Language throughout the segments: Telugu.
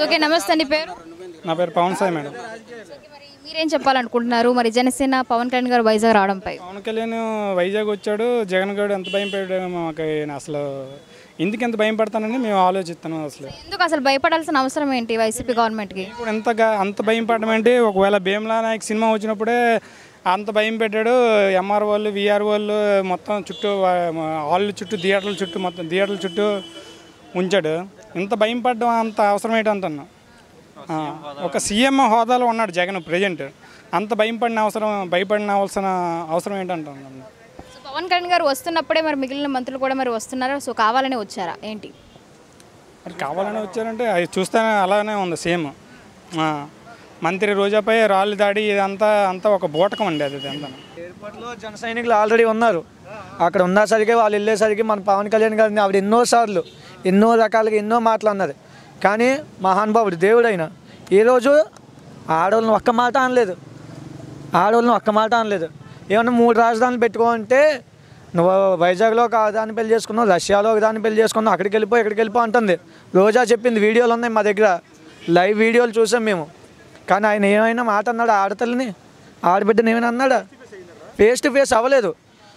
ఓకే నమస్తే అండి పేరు నా పేరు పవన్ సాయి మేడం మరి మీరేం చెప్పాలనుకుంటున్నారు మరి జనసేన పవన్ కళ్యాణ్ గారు వైజాగ్ రావడంపై పవన్ కళ్యాణ్ వైజాగ్ వచ్చాడు జగన్ గౌడ్ ఎంత భయం పెట్టాడు మాకు ఆయన అసలు ఎందుకు ఎంత భయం పడతానని మేము ఆలోచిస్తున్నాం అసలు ఎందుకు అసలు భయపడాల్సిన అవసరం ఏంటి వైసీపీ గవర్నమెంట్కి ఇప్పుడు ఎంతగా అంత భయం పడడం ఏంటి ఒకవేళ భీమ్లా నాయక్ సినిమా వచ్చినప్పుడే అంత భయం పెట్టాడు ఎంఆర్ వాళ్ళు విఆర్ వాళ్ళు మొత్తం చుట్టూ హాల్ చుట్టూ థియేటర్ల చుట్టూ మొత్తం థియేటర్ల చుట్టూ ఉంచాడు ఇంత భయం పడడం అంత అవసరం ఏంటి అంటున్నా ఆ, ఒక సీఎం హోదాలో ఉన్నాడు జగన్ ప్రజెంట్ అంత భయం పడిన అవసరం భయపడిన అవసరం అవసరం ఏంటంటున్నాను సో పవన్ కళ్యాణ్ గారు వస్తున్నప్పుడే మరి మిగిలిన మంత్రులు కూడా మరి వస్తున్నారా సో కావాలని వచ్చారా ఏంటి మరి కావాలని వచ్చారంటే అది చూస్తేనే అలానే ఉంది సేమ్ ఆ, మంత్రి రోజాపై రాళ్ళు దాడి ఇదంతా అంతా ఒక బూటకం అండి అది అంతా ఎయిర్పోర్ట్లో జన సైనికులు ఆల్రెడీ ఉన్నారు అక్కడ ఉన్నసరికి వాళ్ళు వెళ్ళేసరికి మన పవన్ కళ్యాణ్ గారిని ఆవిడ ఎన్నోసార్లు ఎన్నో రకాలుగా ఎన్నో మాటలు అన్నది కానీ మహానుభావుడు దేవుడైన ఈరోజు ఆడవాళ్ళని ఒక్క మాట అనలేదు ఆడవాళ్ళని ఒక్క మాట అనలేదు ఏమన్నా మూడు రాజధానులు పెట్టుకోమంటే నువ్వు వైజాగ్లో ఒక దాన్ని పెళ్లి చేసుకున్నావు రష్యాలో ఒక దాన్ని పెళ్లి చేసుకున్నావు అక్కడికి వెళ్ళిపో ఇక్కడికి వెళ్ళిపో అంటుంది రోజా చెప్పింది వీడియోలు ఉన్నాయి మా దగ్గర లైవ్ వీడియోలు చూసాం మేము కానీ ఆయన ఏమైనా మాట అన్నాడు ఆడతల్ని ఆడబిడ్డని ఏమైనా అన్నాడా ఫేస్ టు ఫేస్ అవ్వలేదు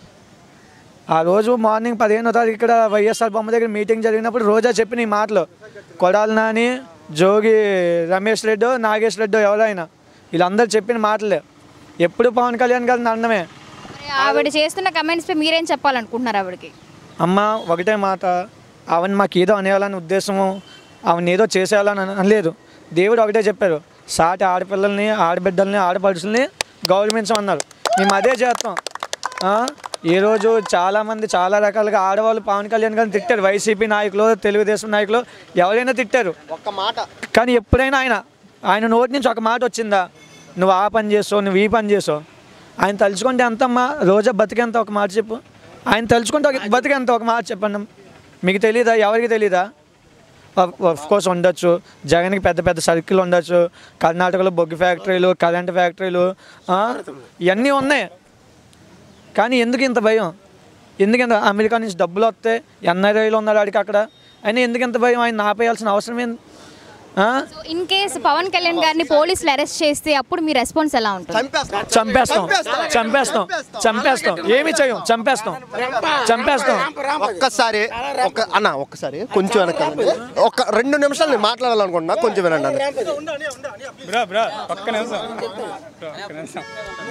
ఆ రోజు మార్నింగ్ పదిహేనో తారీఖు ఇక్కడ వైఎస్ఆర్ బొమ్మ దగ్గర మీటింగ్ జరిగినప్పుడు రోజా చెప్పిన ఈ మాటలు కొడాలి నాని జోగి రమేష్ రెడ్డో నాగేష్ రెడ్డో ఎవరైనా వీళ్ళందరూ చెప్పిన మాటలే ఎప్పుడు పవన్ కళ్యాణ్ గారిని అనడమే మరి ఆవిడ చేస్తున్న కమెంట్స్ పై మీరేం చెప్పాలనుకుంటున్నారు ఆవిడకి అమ్మ ఒకటే మాట ఆవిడ మాకు ఏదో అనేయాలని ఉద్దేశము ఆవిడ ఏదో చేసేయాలని అన- అనలేదు దేవుడు ఒకటే చెప్పారు సాటి ఆడపిల్లల్ని ఆడబిడ్డల్ని ఆడపడుచుల్ని గౌరవించమన్నారు మేము అదే చేస్తాం ఆ? ఈరోజు చాలామంది చాలా రకాలుగా ఆడవాళ్ళు పవన్ కళ్యాణ్ గారిని తిట్టారు వైసీపీ నాయకులు తెలుగుదేశం నాయకులు ఎవరైనా తిట్టారు ఒక్క మాట కానీ ఎప్పుడైనా ఆయన ఆయన నోటి నుంచి ఒక మాట వచ్చిందా నువ్వు ఆ పని చేసావు నువ్వు ఈ పని చేసావు ఆయన తలుచుకుంటే ఎంతమ్మా రోజా బతికెంత ఒక మాట చెప్పు ఆయన తలుచుకుంటే ఒక బతికెంత ఒక మాట చెప్పండి మీకు తెలీదా ఎవరికి తెలీదా ఆఫ్ కోర్స్ ఉండొచ్చు జగన్కి పెద్ద పెద్ద సర్కిల్ ఉండొచ్చు కర్ణాటకలో బొగ్గు ఫ్యాక్టరీలు కరెంట్ ఫ్యాక్టరీలు ఆ, ఇవన్నీ ఉన్నాయి కానీ ఎందుకు ఇంత భయం ఎందుకు ఇంత అమెరికా నుంచి డబ్బులు వస్తే ఎన్ఆర్ఐలు ఉన్నారు ఆడికి అక్కడ అయినా ఎందుకు ఇంత భయం ఆయన ఆపేయాల్సిన అవసరం ఏంది ఆ? So in case Pawan Kalyan గారిని పోలీసులు అరెస్ట్ చేస్తే అప్పుడు మీ రెస్పాన్స్ ఎలా ఉంటుంది చంపేస్తాం చంపేస్తాం చంపేస్తాం చంపేస్తాం ఏమి చేయం చంపేస్తాం చంపేస్తాం ఒక్కసారి ఒక్క అన్న ఒక్కసారి కొంచెం వెనక ఒక రెండు నిమిషాలు నేను మాట్లాడాలనుకుంటున్నా కొంచెం వినండి అన్న బ్రా బ్రా ఒక్క నిమిషం బ్రో, ఒక్క నిమిషం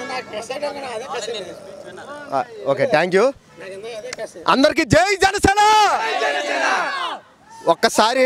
ఆ, ఓకే థ్యాంక్ యూ అందరికి జై జనసేన ఒక్కసారి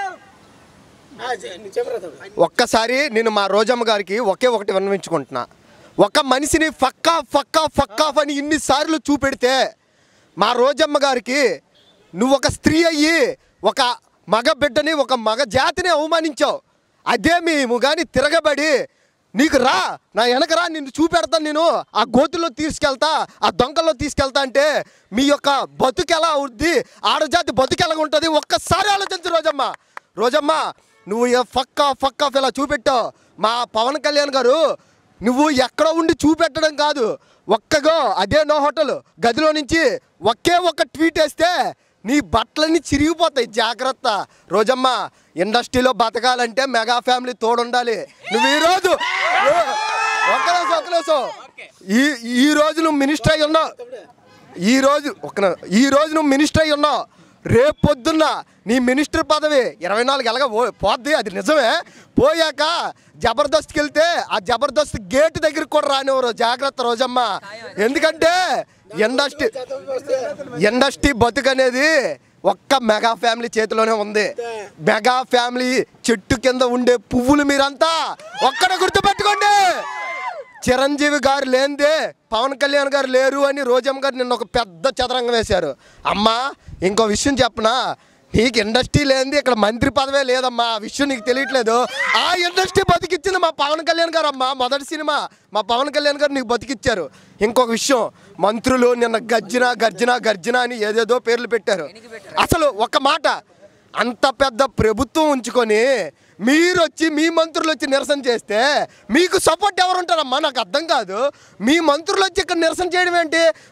ఒక్కసారి నేను మా రోజమ్మ గారికి ఒకే ఒకటి విన్నవించుకుంటున్నా ఒక మనిషిని ఫక్కా ఫక్కా ఫక్కాఫ్ అని ఇన్నిసార్లు చూపెడితే మా రోజమ్మ గారికి నువ్వు ఒక స్త్రీ అయ్యి ఒక మగ బిడ్డని ఒక మగ జాతిని అవమానించావు అదే మేము కానీ తిరగబడి నీకు రా నా వెనక రా నిన్ను చూపెడతాను నేను ఆ గోతుల్లో తీసుకెళ్తా ఆ దొంగల్లో తీసుకెళ్తా అంటే మీ యొక్క బతుకు ఎలా అవుద్ది ఆడజాతి బతుకు ఎలా ఉంటుంది ఒక్కసారి ఆలోచించు రోజమ్మ రోజమ్మ నువ్వు ఏ ఫక్క ఫక్క ఇలా చూపెట్టావు మా పవన్ కళ్యాణ్ గారు నువ్వు ఎక్కడ ఉండి చూపెట్టడం కాదు ఒక్కగో అదే నో హోటల్ గదిలో నుంచి ఒకే ఒక్క ట్వీట్ వేస్తే నీ బట్టలన్నీ చిరిగిపోతాయి జాగ్రత్త రోజమ్మ ఇండస్ట్రీలో బతకాలంటే మెగా ఫ్యామిలీ తోడుండాలి నువ్వు ఈరోజు ఒక్క నిమిషం ఒక్క నిమిషం ఈ ఈ రోజు నువ్వు మినిస్టర్ అయి ఉన్నావు ఈ రోజు ఒక ని- ఈ రోజు నువ్వు మినిస్టర్ అయి ఉన్నావు రేపు పొద్దున్న నీ మినిస్టర్ పదవి ఇరవై నాలుగు ఎలాగ పో- పోద్ది అది నిజమే పోయాక జబర్దస్త్కి వెళ్తే ఆ జబర్దస్త్ గేట్ దగ్గరికి కూడా రానివ్వరు జాగ్రత్త రోజమ్మ ఎందుకంటే ఇండస్ట్రీ ఇండస్ట్రీ బతుకు అనేది ఒక్క మెగా ఫ్యామిలీ చేతిలోనే ఉంది మెగా ఫ్యామిలీ చెట్టు కింద ఉండే పువ్వులు మీరంతా ఒక్కడ గుర్తుపెట్టుకోండి చిరంజీవి గారు లేనిదే పవన్ కళ్యాణ్ గారు లేరు అని రోజమ్మ గారు నిన్న ఒక పెద్ద చదరంగం వేశారు అమ్మా ఇంకో విషయం చెప్పనా నీకు ఇండస్ట్రీ లేనిది ఇక్కడ మంత్రి పదవే లేదమ్మా ఆ విషయం నీకు తెలియట్లేదు ఆ ఇండస్ట్రీ బతికిచ్చింది మా పవన్ కళ్యాణ్ గారు అమ్మా మొదటి సినిమా మా పవన్ కళ్యాణ్ గారు నీకు బతికిచ్చారు ఇంకొక విషయం మంత్రులు నిన్న గర్జన గర్జన గర్జన అని ఏదేదో పేర్లు పెట్టారు అసలు ఒక మాట అంత పెద్ద ప్రభుత్వం ఉంచుకొని మీరు వచ్చి మీ మంత్రులు వచ్చి నిరసన చేస్తే మీకు సపోర్ట్ ఎవరు ఉంటారమ్మా నాకు అర్థం కాదు మీ మంత్రులు వచ్చి ఇక్కడ నిరసన చేయడం ఏంటి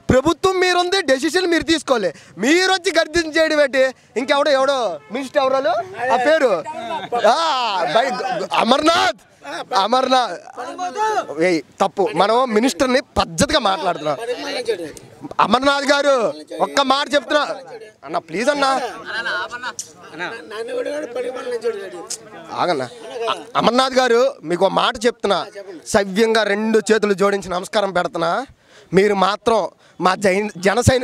ప్రభుత్వం మీరుంది డెసిషన్ మీరు తీసుకోవాలి మీరు వచ్చి గర్దించి చేయడం ఏంటి ఇంకెవడో ఎవడో మినిస్టర్ ఎవరో ఆ పేరు ఆ, బై- అమర్నాథ్ అమర్నాథ్ ఏయ్ తప్పు మనం మినిస్టర్ని పద్ధతిగా మాట్లాడుతున్నాం అమర్నాథ్ గారు ఒక్క మాట చెప్తున్నా అన్న ప్లీజ్ అన్నా ఆగన్నా అ- అమర్నాథ్ గారు మీకు ఒక మాట చెప్తున్నా సవ్యంగా రెండు చేతులు జోడించి నమస్కారం పెడుతున్నా మీరు మాత్రం మా జైన్ జన సైని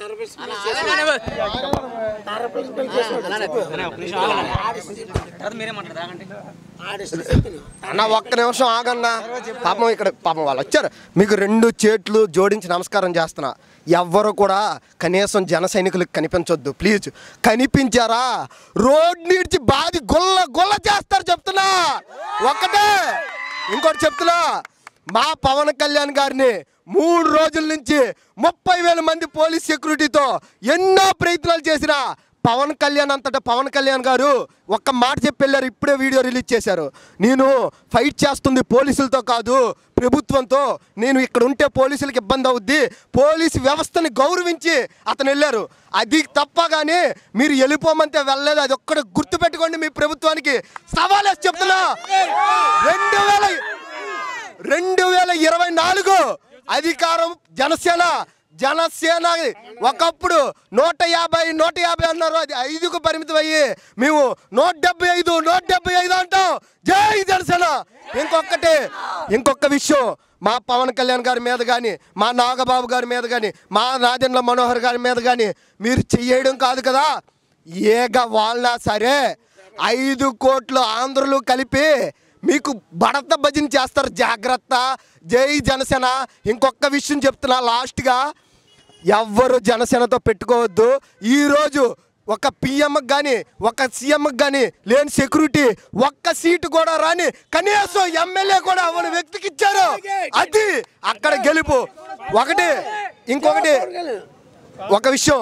అన్న ఒక్క నిమిషం ఆగన్నా పాపం ఇక్కడ పాపం వాళ్ళు వచ్చారు మీకు రెండు చేతులు జోడించి నమస్కారం చేస్తున్నా ఎవ్వరు కూడా కనీసం జన సైనికులకు కనిపించొద్దు ప్లీజ్ కనిపించారా రోడ్ నీడ్చి బాది గొల్ల గొల్ల చేస్తారు చెప్తున్నా ఒక్కటే ఇంకోటి చెప్తున్నా మా పవన్ కళ్యాణ్ గారిని మూడు రోజుల నుంచి ముప్పై వేల మంది పోలీస్ సెక్యూరిటీతో ఎన్నో ప్రయత్నాలు చేసినా పవన్ కళ్యాణ్ అంతటా పవన్ కళ్యాణ్ గారు ఒక్క మాట చెప్పి వెళ్ళారు ఇప్పుడే వీడియో రిలీజ్ చేశారు నేను ఫైట్ చేస్తుంది పోలీసులతో కాదు ప్రభుత్వంతో నేను ఇక్కడ ఉంటే పోలీసులకు ఇబ్బంది అవుద్ది పోలీసు వ్యవస్థని గౌరవించి అతను వెళ్ళారు అది తప్ప కానీ మీరు వెళ్ళిపోమంటే వెళ్ళలేదు అది ఒక్కడ గుర్తుపెట్టుకోండి మీ ప్రభుత్వానికి సవాలేసి చెప్తున్నా రెండు వేల రెండు వేల ఇరవై నాలుగు అధికారం జనసేన జనసేన ఒకప్పుడు నూట యాభై నూట యాభై అన్నారు అది ఐదుకు పరిమితం అయ్యి మేము నూట డెబ్బై ఐదు నూట డెబ్బై ఐదు అంటాం జై జనసేన ఇంకొకటి ఇంకొక విషయం మా పవన్ కళ్యాణ్ గారి మీద కానీ మా నాగబాబు గారి మీద కానీ మా రాజేంద్ర మనోహర్ గారి మీద కానీ మీరు చెయ్యడం కాదు కదా ఏగ వాళ్ళ సరే ఐదు కోట్లు ఆంధ్రులు కలిపి మీకు బడత భజన చేస్తారు జాగ్రత్త జై జనసేన ఇంకొక విషయం చెప్తున్నా లాస్ట్గా ఎవ్వరు జనసేనతో పెట్టుకోవద్దు ఈరోజు ఒక పిఎంకి కానీ ఒక సీఎంకి కానీ లేని సెక్యూరిటీ ఒక్క సీటు కూడా రాని కనీసం ఎమ్మెల్యే కూడా అవ్వని వ్యక్తికి ఇచ్చారు అది అక్కడ గెలుపు ఒకటి ఇంకొకటి ఒక విషయం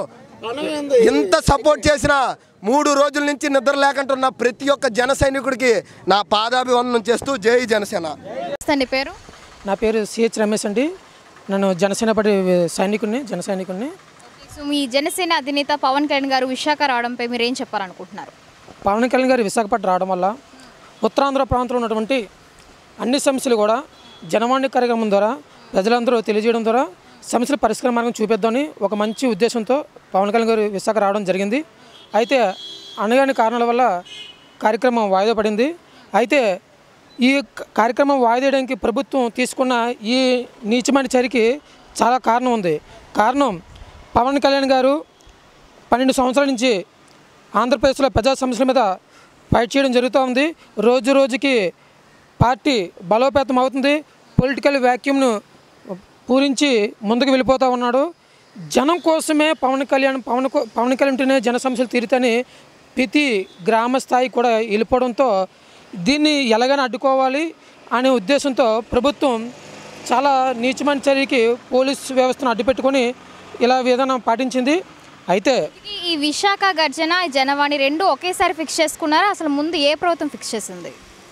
ఇంత సపోర్ట్ చేసిన మూడు రోజుల నుంచి నిద్ర లేకుంటున్న ప్రతి ఒక్క జన సైనికుడికి నా పాదాభివందనం చేస్తూ జై జనసేన అండి పేరు నా పేరు సిహెచ్ రమేష్ అండి నన్ను జనసేన పార్టీ సైనికుడిని జన సైనికుడిని సో మీ జనసేన అధినేత పవన్ కళ్యాణ్ గారు విశాఖ రావడంపై మీరు ఏం చెప్పాలనుకుంటున్నారు పవన్ కళ్యాణ్ గారు విశాఖపట్నం రావడం వల్ల ఉత్తరాంధ్ర ప్రాంతంలో ఉన్నటువంటి అన్ని సమస్యలు కూడా జనవాణి కార్యక్రమం ద్వారా ప్రజలందరూ తెలియజేయడం ద్వారా సమస్యల పరిష్కార మార్గం చూపిద్దామని ఒక మంచి ఉద్దేశంతో పవన్ కళ్యాణ్ గారు విశాఖ రావడం జరిగింది అయితే అనగాని కారణాల వల్ల కార్యక్రమం వాయిదా పడింది అయితే ఈ క- కార్యక్రమం వాయిదేయడానికి ప్రభుత్వం తీసుకున్న ఈ నీచమైన చర్యకి చాలా కారణం ఉంది కారణం పవన్ కళ్యాణ్ గారు పన్నెండు సంవత్సరాల నుంచి ఆంధ్రప్రదేశ్లో ప్రజా సమస్యల మీద ఫైట్ చేయడం జరుగుతూ ఉంది రోజు రోజుకి పార్టీ బలోపేతం అవుతుంది పొలిటికల్ వ్యాక్యూమ్ను పూరించి ముందుకు వెళ్ళిపోతూ ఉన్నాడు జనం కోసమే పవన్ కళ్యాణ్ పవన్ కో- పవన్ కళ్యాణ్ ఉంటేనే జన సమస్యలు తీరుతాని ప్రతి గ్రామ స్థాయి కూడా వెళ్ళిపోవడంతో దీన్ని ఎలాగైనా అడ్డుకోవాలి అనే ఉద్దేశంతో ప్రభుత్వం చాలా నీచమైన చర్యకి పోలీస్ వ్యవస్థను అడ్డుపెట్టుకొని ఇలా విధానం పాటించింది అయితే ఈ- ఈ విశాఖ గర్జన ఈ జనవాణి రెండు ఒకేసారి ఫిక్స్ చేసుకున్నారా అసలు ముందు ఏ ప్రభుత్వం ఫిక్స్ చేసింది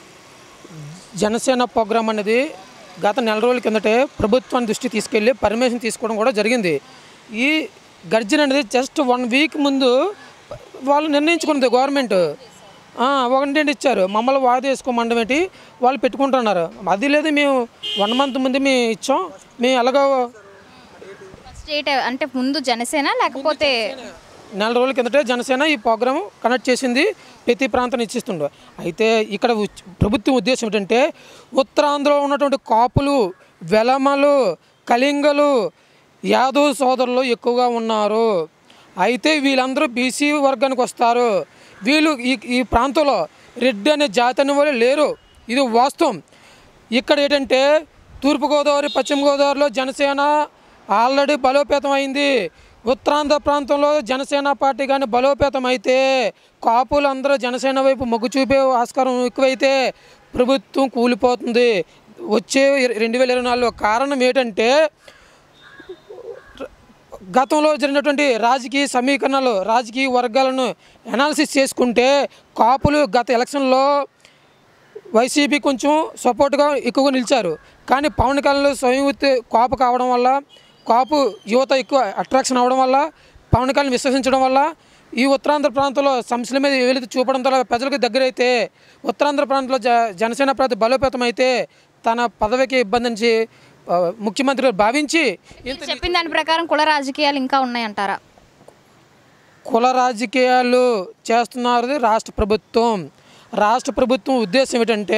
జనసేన ప్రోగ్రాం అనేది గత నెల రోజుల కిందటే ప్రభుత్వాన్ని దృష్టి తీసుకెళ్ళి పర్మిషన్ తీసుకోవడం కూడా జరిగింది ఈ గర్జన అనేది జస్ట్ వన్ వీక్ ముందు వాళ్ళు నిర్ణయించుకున్నది గవర్నమెంట్ ఒకటి ఇచ్చారు మమ్మల్ని వాయిదా వేసుకోమండం ఏంటి వాళ్ళు పెట్టుకుంటున్నారు అది లేదు మేము వన్ మంత్ ముందు మేము ఇచ్చాం మేము ఎలాగో స్టేట్ అంటే ముందు జనసేన లేకపోతే నెల రోజుల కిందటే జనసేన ఈ ప్రోగ్రాం కండక్ట్ చేసింది ప్రతి ప్రాంతాన్ని ఇచ్చిస్తుండ్రు అయితే ఇక్కడ ఉచ్- ప్రభుత్వం ఉద్దేశం ఏంటంటే ఉత్తరాంధ్రలో ఉన్నటువంటి కాపులు వెలమలు కళింగలు యాదవ్ సోదరులు ఎక్కువగా ఉన్నారు అయితే వీళ్ళందరూ బీసీ వర్గానికి వస్తారు వీళ్ళు ఈ ఈ ప్రాంతంలో రెడ్డి అనే జాతి అనే వాళ్ళు లేరు ఇది వాస్తవం ఇక్కడ ఏంటంటే తూర్పుగోదావరి పశ్చిమ గోదావరిలో జనసేన ఆల్రెడీ బలోపేతం అయింది ఉత్తరాంధ్ర ప్రాంతంలో జనసేన పార్టీ కానీ బలోపేతం అయితే కాపులు అందరూ జనసేన వైపు మొగ్గు చూపే ఆస్కారం ఎక్కువైతే ప్రభుత్వం కూలిపోతుంది వచ్చే రెండు వేల ఇరవై నాలుగులో కారణం ఏంటంటే గతంలో జరిగినటువంటి రాజకీయ సమీకరణలు రాజకీయ వర్గాలను అనాలిసిస్ చేసుకుంటే కాపులు గత ఎలక్షన్లో వైసీపీ కొంచెం సపోర్ట్గా ఎక్కువగా నిలిచారు కానీ పవన్ కళ్యాణ్ స్వయం ఉత్తి కాపు కావడం వల్ల కాపు యువత ఎక్కువ అట్రాక్షన్ అవ్వడం వల్ల పవన్ కళ్యాణ్ విశ్వసించడం వల్ల ఈ ఉత్తరాంధ్ర ప్రాంతంలో సమస్యల మీద వెలితి చూపడం ద్వారా ప్రజలకు దగ్గరైతే ఉత్తరాంధ్ర ప్రాంతంలో జ జనసేన ప్రాంతం బలోపేతం అయితే తన పదవికి ఇబ్బంది నుంచి ఆ, ముఖ్యమంత్రి గారు భావించి ఇంత చెప్పిన దాని ప్రకారం కుల రాజకీయాలు ఇంకా ఉన్నాయంటారా కుల రాజకీయాలు చేస్తున్నారు రాష్ట్ర ప్రభుత్వం రాష్ట్ర ప్రభుత్వం ఉద్దేశం ఏమిటంటే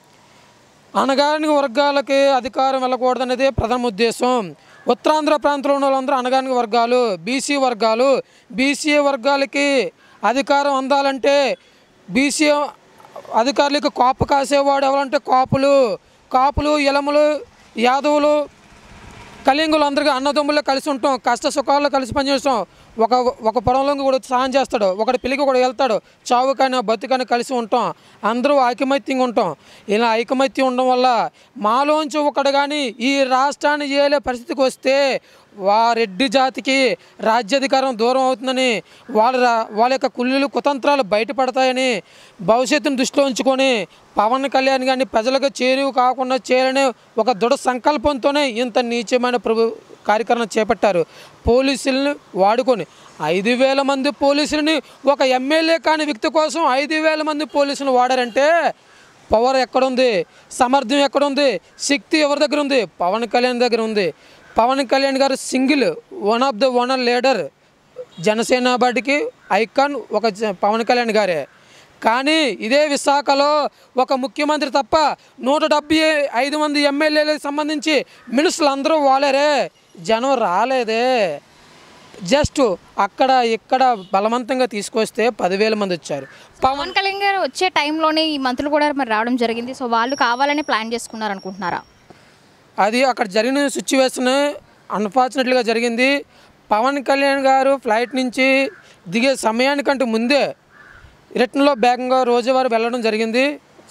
అనగారిన వర్గాలకి అధికారం వెళ్ళకూడదనేది ప్రధాన ఉద్దేశం ఉత్తరాంధ్ర ప్రాంతంలో ఉన్న వాళ్ళందరూ అనగారిన వర్గాలు బీసీ వర్గాలు బీసీ వర్గాలకి అధికారం అందాలంటే బీసీ అధికారులకు కాపు కాసేవాడు ఎవరంటే కాపులు కాపులు ఇలములు యాదవులు కలింగులు అందరికీ అన్నదమ్ముల్లో కలిసి ఉంటాం కష్ట సుఖాల్లో కలిసి పనిచేస్తాం ఒక ఒక పొలంలో కూడా సాయం చేస్తాడు ఒకటి పెళ్ళికి కూడా వెళ్తాడు చావుకైనా బతుకైనా కలిసి ఉంటాం అందరూ ఐకమత్యంగా ఉంటాం ఇలా ఐకమత్యం ఉండడం వల్ల మాలోంచి ఒకడు కానీ ఈ రాష్ట్రాన్ని ఏలే పరిస్థితికి వస్తే వా రెడ్డి జాతికి రాజ్యాధికారం దూరం అవుతుందని వాళ్ళ రా- వాళ్ళ యొక్క కుళ్ళులు కుతంత్రాలు బయటపడతాయని భవిష్యత్తును దృష్టిలో ఉంచుకొని పవన్ కళ్యాణ్ గారిని ప్రజలకు చేరువు కాకుండా చేయాలనే ఒక దృఢ సంకల్పంతోనే ఇంత నీచమైన ప్రభు కార్యక్రమం చేపట్టారు పోలీసులను వాడుకొని ఐదు వేల మంది పోలీసులని ఒక ఎమ్మెల్యే కాని వ్యక్తి కోసం ఐదు వేల మంది పోలీసులు వాడారంటే పవర్ ఎక్కడుంది సమర్థం ఎక్కడుంది శక్తి ఎవరి దగ్గర ఉంది పవన్ కళ్యాణ్ దగ్గర ఉంది Pawan Kalyan garu single one of the one leader Janasena పార్టీకి ఐకాన్ ఒక జ- పవన్ కళ్యాణ్ గారే కానీ ఇదే విశాఖలో ఒక ముఖ్యమంత్రి తప్ప నూట డెబ్బై ఐదు మంది ఎమ్మెల్యేలకు సంబంధించి మినిస్టర్లు అందరూ వాలేరే జనం రాలేదే జస్ట్ అక్కడ ఇక్కడ బలవంతంగా తీసుకొస్తే పదివేల మంది వచ్చారు పవన్ కళ్యాణ్ గారు వచ్చే టైంలోనే ఈ మంత్రులు కూడా మరి రావడం జరిగింది సో వాళ్ళు కావాలని ప్లాన్ చేసుకున్నారు అనుకుంటున్నారా అది అక్కడ జరిగిన సిచ్యువేషన్ అన్ఫార్చునేట్గా జరిగింది పవన్ కళ్యాణ్ గారు ఫ్లైట్ నుంచి దిగే సమయానికంటే ముందే రిటర్న్లో వేగంగా రోజువారీ వెళ్ళడం జరిగింది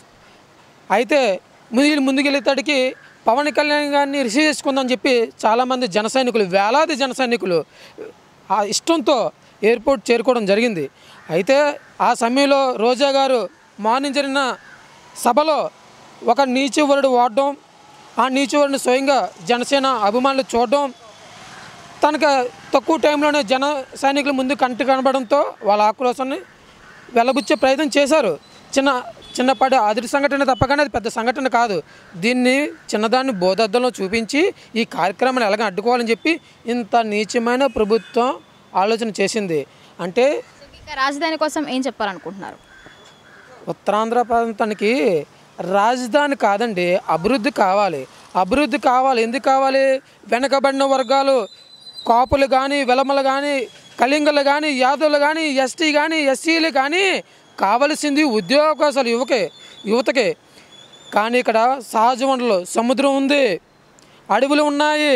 అయితే ముందు ముందుకెళ్ళేటడికి పవన్ కళ్యాణ్ గారిని రిసీవ్ చేసుకుందని చెప్పి చాలామంది జన సైనికులు వేలాది జన సైనికులు ఆ ఇష్టంతో ఎయిర్పోర్ట్ చేరుకోవడం జరిగింది అయితే ఆ సమయంలో రోజా గారు మార్నింగ్ జరిగిన సభలో ఒక నీచువరుడు వాడడం ఆ నీచువరుడిని స్వయంగా జనసేన అభిమానులు చూడడం తనకు తక్కువ టైంలోనే జన సైనికుల ముందు కంటి కనబడంతో వాళ్ళ ఆక్రోశాన్ని వెళ్ళబుచ్చే ప్రయత్నం చేశారు చిన్న చిన్నపాటి అదిరి సంఘటన తప్పగానే అది పెద్ద సంఘటన కాదు దీన్ని చిన్నదాన్ని బోధద్దంలో చూపించి ఈ కార్యక్రమాన్ని ఎలాగ అడ్డుకోవాలని చెప్పి ఇంత నీచమైన ప్రభుత్వం ఆలోచన చేసింది అంటే ఇక రాజధాని కోసం ఏం చెప్పాలనుకుంటున్నారు ఉత్తరాంధ్ర ప్రాంతానికి రాజధాని కాదండి అభివృద్ధి కావాలి అభివృద్ధి కావాలి ఎందుకు కావాలి వెనకబడిన వర్గాలు కాపులు కానీ వెలమలు కానీ కళింగలు కానీ యాదవులు కానీ ఎస్టీ కానీ ఎస్సీలు కానీ కావలసింది ఉద్యోగావకాశాలు యువకే యువతకే కానీ ఇక్కడ సహజ వనరులు సముద్రం ఉంది అడవులు ఉన్నాయి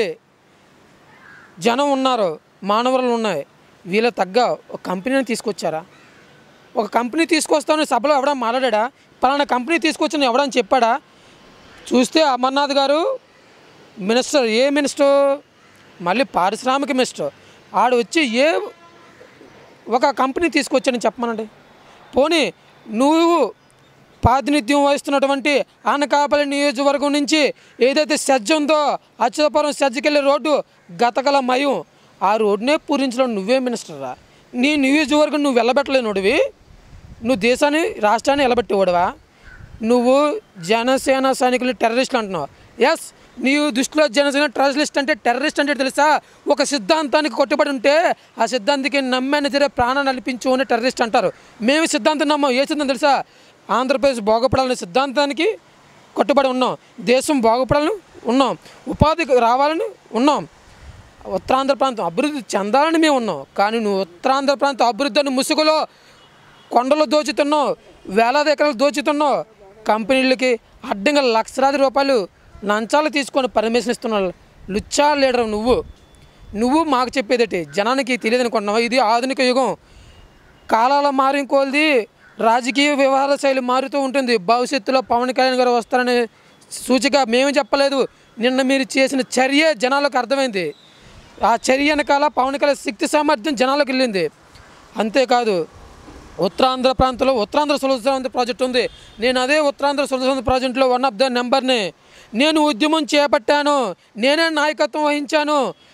జనం ఉన్నారు మానవులు ఉన్నాయి వీళ్ళ తగ్గ ఒక కంపెనీని తీసుకొచ్చారా ఒక కంపెనీ తీసుకొస్తామని సభలో ఎవడా మాట్లాడా పలానా కంపెనీ తీసుకొచ్చిన ఎవడని చెప్పాడా చూస్తే అమర్నాథ్ గారు మినిస్టర్ ఏ మినిస్టర్ మళ్ళీ పారిశ్రామిక మినిస్టర్ ఆడు వచ్చి ఏ ఒక కంపెనీ తీసుకొచ్చాడని చెప్పమనండి పోనీ నువ్వు ప్రాతినిధ్యం వహిస్తున్నటువంటి ఆనకాపల్లి నియోజకవర్గం నుంచి ఏదైతే సెజ్జ ఉందో అచ్యుతపురం సెజ్జకెళ్ళే రోడ్డు గతగల మయం ఆ రోడ్డునే పూరించడం నువ్వే మినిస్టరా నీ నియోజకవర్గం నువ్వు వెళ్ళబెట్టలేనుడివి నువ్వు దేశాన్ని రాష్ట్రాన్ని వెళ్ళబెట్టేవాడువా నువ్వు జనసేన సైనికులు టెర్రరిస్టులు అంటున్నావు ఎస్ నీ దృష్టిలో జనసేన టెర్రరిస్ట్ అంటే టెర్రరిస్ట్ అంటే తెలుసా ఒక సిద్ధాంతానికి కొట్టుబడి ఉంటే ఆ సిద్ధాంతికి నమ్మని తీరే ప్రాణాన్ని నడిపించు అని టెర్రరిస్ట్ అంటారు మేము సిద్ధాంతం నమ్మం ఏ సిద్ధాంతం తెలుసా ఆంధ్రప్రదేశ్ బాగుపడాలనే సిద్ధాంతానికి కట్టుబడి ఉన్నాం దేశం బాగుపడాలని ఉన్నాం ఉపాధి రావాలని ఉన్నాం ఉత్తరాంధ్ర ప్రాంతం అభివృద్ధి చెందాలని మేము ఉన్నాం కానీ నువ్వు ఉత్తరాంధ్ర ప్రాంతం అభివృద్ధి అని ముసుగులో కొండలు దోచుతున్నావు వేలాది ఎకరాలు దోచుతున్నావు కంపెనీలకి అడ్డంగా లక్షలాది రూపాయలు లంచాలు తీసుకొని పర్మిషన్ ఇస్తున్నావు లుచ్చా లీడర్ నువ్వు నువ్వు మాకు చెప్పేదటి జనానికి తెలియదు అనుకుంటున్నావు ఇది ఆధునిక యుగం కాలాల మారిన కొలది రాజకీయ వ్యవహార శైలి మారుతూ ఉంటుంది భవిష్యత్తులో పవన్ కళ్యాణ్ గారు వస్తారనే సూచిక మేము చెప్పలేదు నిన్న మీరు చేసిన చర్య జనాలకు అర్థమైంది ఆ చర్య వెనకాల పవన్ కళ్యాణ్ శక్తి సామర్థ్యం జనాలకు వెళ్ళింది అంతేకాదు ఉత్తరాంధ్ర ప్రాంతంలో ఉత్తరాంధ్ర సులభ ప్రాజెక్ట్ ఉంది నేను అదే ఉత్తరాంధ్ర సులభ ప్రాజెక్టులో వన్ ఆఫ్ ద నెంబర్ని నేను ఉద్యమం చేపట్టాను నేనే నాయకత్వం వహించాను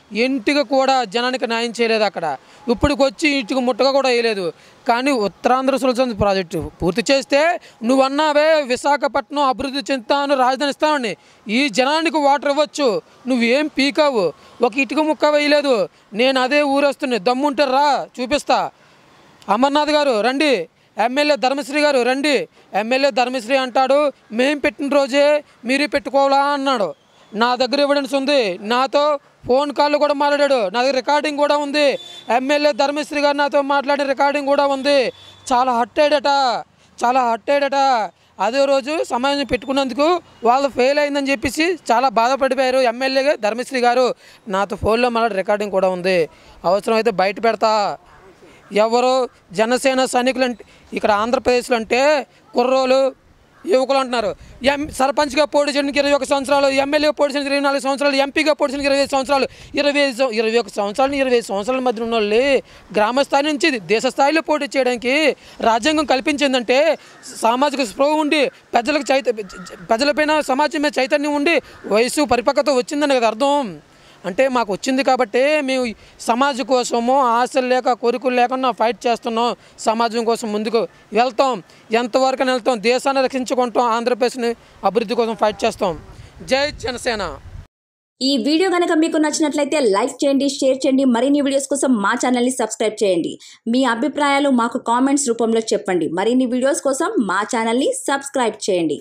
ఇంటికి కూడా జనానికి న్యాయం చేయలేదు అక్కడ ఇప్పటికి వచ్చి ఇంటికి ముట్టగా కూడా వేయలేదు కానీ ఉత్తరాంధ్ర సులభ ప్రాజెక్టు పూర్తి చేస్తే నువ్వు అన్నావే విశాఖపట్నం అభివృద్ధి చెందుతాను రాజధాని ఇస్తానని ఈ జనానికి వాటర్ ఇవ్వచ్చు నువ్వేం పీకావు ఒక ఇటుక ముక్క వేయలేదు నేను అదే ఊరేస్తున్నా దమ్ముంటే రా చూపిస్తా అమర్నాథ్ గారు రండి ఎమ్మెల్యే ధర్మశ్రీ గారు రండి ఎమ్మెల్యే ధర్మశ్రీ అంటాడు మేం పెట్టిన రోజే మీరే పెట్టుకోవాలా అన్నాడు నా దగ్గర ఎవిడెన్స్ ఉంది నాతో ఫోన్ కాల్ కూడా మాట్లాడాడు నా దగ్గర రికార్డింగ్ కూడా ఉంది ఎమ్మెల్యే ధర్మశ్రీ గారు నాతో మాట్లాడిన రికార్డింగ్ కూడా ఉంది చాలా హట్ అయ్యాడట చాలా హట్ అయ్యాడట అదే రోజు సమాజం పెట్టుకున్నందుకు వాళ్ళు ఫెయిల్ అయిందని చెప్పేసి చాలా బాధపడిపోయారు ఎమ్మెల్యే ధర్మశ్రీ గారు నాతో ఫోన్లో మాట్లాడే రికార్డింగ్ కూడా ఉంది అవసరమైతే బయట పెడతా ఎవరు జనసేన సైనికులు అంటే ఇక్కడ ఆంధ్రప్రదేశ్లో అంటే కుర్రోలు యువకులు అంటున్నారు ఎం సర్పంచ్గా పోటీ చేయడానికి ఇరవై ఒక సంవత్సరాలు ఎమ్మెల్యేగా పోటీ చేయడానికి ఇరవై నాలుగు సంవత్సరాలు ఎంపీగా పోటీ చేయడానికి ఇరవై ఐదు సంవత్సరాలు ఇరవై ఐదు సం- ఇరవై ఒక సంవత్సరాలు ఇరవై ఐదు సంవత్సరాల మధ్య ఉన్న వాళ్ళు గ్రామ స్థాయి నుంచి దేశ స్థాయిలో పోటీ చేయడానికి రాజ్యాంగం కల్పించిందంటే సామాజిక స్పృహ ఉండి ప్రజలకు చైత ప్రజలపైన సమాజం మీద చైతన్యం ఉండి వయసు పరిపక్వత వచ్చిందని కదా అర్థం అంటే మాకు వచ్చింది కాబట్టి మేము సమాజం కోసము ఆశలు లేక కోరికలు లేకుండా ఫైట్ చేస్తున్నాం సమాజం కోసం ముందుకు వెళ్తాం ఎంతవరకు వెళ్తాం దేశాన్ని రక్షించుకుంటాం ఆంధ్రప్రదేశ్ని అభివృద్ధి కోసం ఫైట్ చేస్తాం జై జనసేన ఈ వీడియో కనుక మీకు నచ్చినట్లయితే లైక్ చేయండి షేర్ చేయండి మరిన్ని వీడియోస్ కోసం మా ఛానల్ని సబ్స్క్రైబ్ చేయండి మీ అభిప్రాయాలు మాకు కామెంట్స్ రూపంలో చెప్పండి మరిన్ని వీడియోస్ కోసం మా ఛానల్ని సబ్స్క్రైబ్ చేయండి